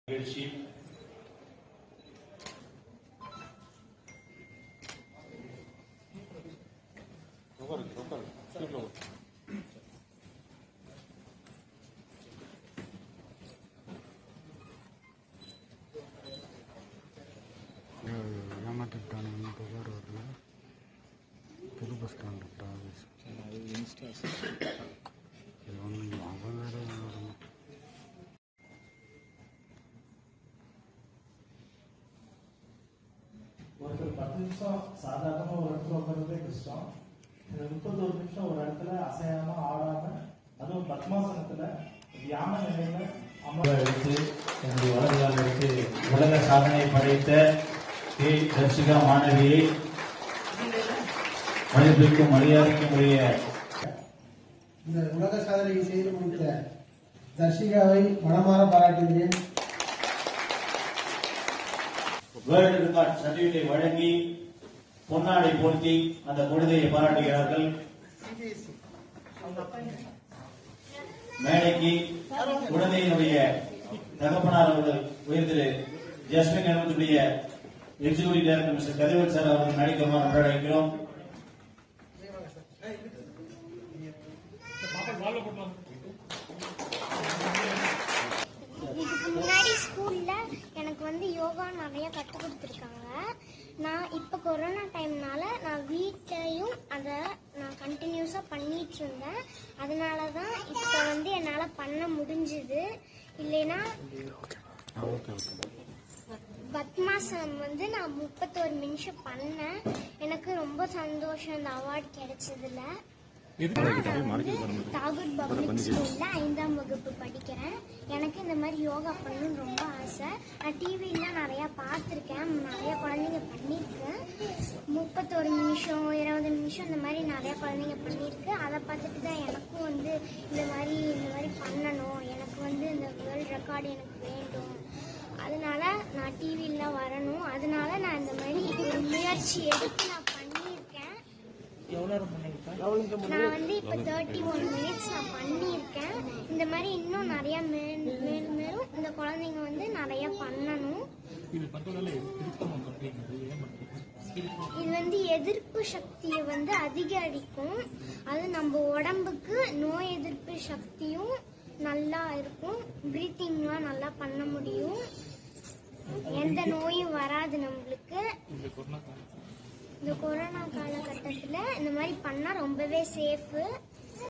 நிகழ்ச்சி ஏமாற்றிட்டானு என்ன புகார் வரல புது பஸ் ஸ்டாண்டு ஆஃபீஸ் இது ஒன்று அவன் வேற வரணும் ஒருத்தர் பத்து நிமிஷம் சாதாரணமா ஒரு இடத்துல உட்கார்றதே கஷ்டம் இந்த முப்பத்தொரு நிமிஷம் ஒரு இடத்துல அசையாம ஆடாம அதுவும் பத்மாசனத்துல தியான நிலையில அமர எடுத்து என்னுடைய வலதுகால எடுத்து உலக சாதனை படைத்த கே தர்ஷிகா மாணவியை மதிப்பிற்கும் மரியாதைக்கும் உரிய இந்த உலக சாதனையை செய்து முடித்த தர்ஷிகாவை மனமாற பாராட்டுகிறேன் வேர்ல்டு ரெக்கார்ட் சர்டிபிகேட்டை வழங்கி பொன்னாடை போர்த்தி அந்த குழந்தையை பாராட்டுகிறார்கள் மேடைக்கு குழந்தையினுடைய தகப்பனார் அவர்கள் உயர்திரு ஜஸ்மின் நிறுவனத்துடைய executive director mister Kathiravan sir அவர்கள் மேடைக்கு நன்றாக அழைக்கிறோம் இதுக்கு முன்னாடி ஸ்கூல்ல எனக்கு வந்து யோகா நிறைய கற்றுக் கொடுத்துருக்காங்க நான் இப்போ கொரோனா டைம்னால நான் வீட்லயும் அதை நான் கண்டினியூஸாக பண்ணிட்டு இருந்தேன் அதனால தான் இப்போ வந்து என்னால் பண்ண முடிஞ்சுது இல்லைன்னா ஓகே ஓகே பத்மாசனம் வந்து நான் முப்பத்தோரு நிமிஷம் பண்ணேன் எனக்கு ரொம்ப சந்தோஷம் இந்த அவார்ட் கிடைச்சதுல நான் வந்து தாகூர் பப்ளிக் ஸ்கூல்ல ஐந்தாம் வகுப்பு படிக்கிறேன் எனக்கு இந்த மாதிரி யோகா பண்ணணும்னு ரொம்ப ஆசை நான் டிவிலாம் நிறைய பார்த்துருக்கேன் நிறைய குழந்தைங்க பண்ணியிருக்கேன் முப்பத்தோரு நிமிஷம் இருபது நிமிஷம் இந்த மாதிரி நிறைய குழந்தைங்க பண்ணியிருக்கு அதை பார்த்துட்டு தான் எனக்கும் வந்து இந்த மாதிரி இந்த மாதிரி பண்ணணும் எனக்கு வந்து இந்த வேர்ல்ட் ரெக்கார்டு எனக்கு வேண்டும் அதனால நான் டிவில வரணும் அதனால நான் இந்த மாதிரி ஒரு முயற்சி எடுத்து நான் பண்ணியிருக்கேன் நான் வந்து இப்போ தேர்ட்டி ஒன் மினிட்ஸ் நான் பண்ணியிருக்கேன் இந்த மாதிரி இன்னும் நிறைய மேல் மேலும் மேலும் இந்த குழந்தைங்க வந்து நிறைய பண்ணணும் இது வந்து எதிர்ப்பு சக்தியை வந்து அதிகரிக்கும் அது நம்ம உடம்புக்கு நோய் எதிர்ப்பு சக்தியும் நல்லா இருக்கும் பிரீத்திங்லாம் நல்லா பண்ண முடியும் எந்த நோயும் வராது நம்மளுக்கு இந்த கொரோனா காலகட்டத்தில் இந்த மாதிரி பண்ணால் ரொம்பவே சேஃபு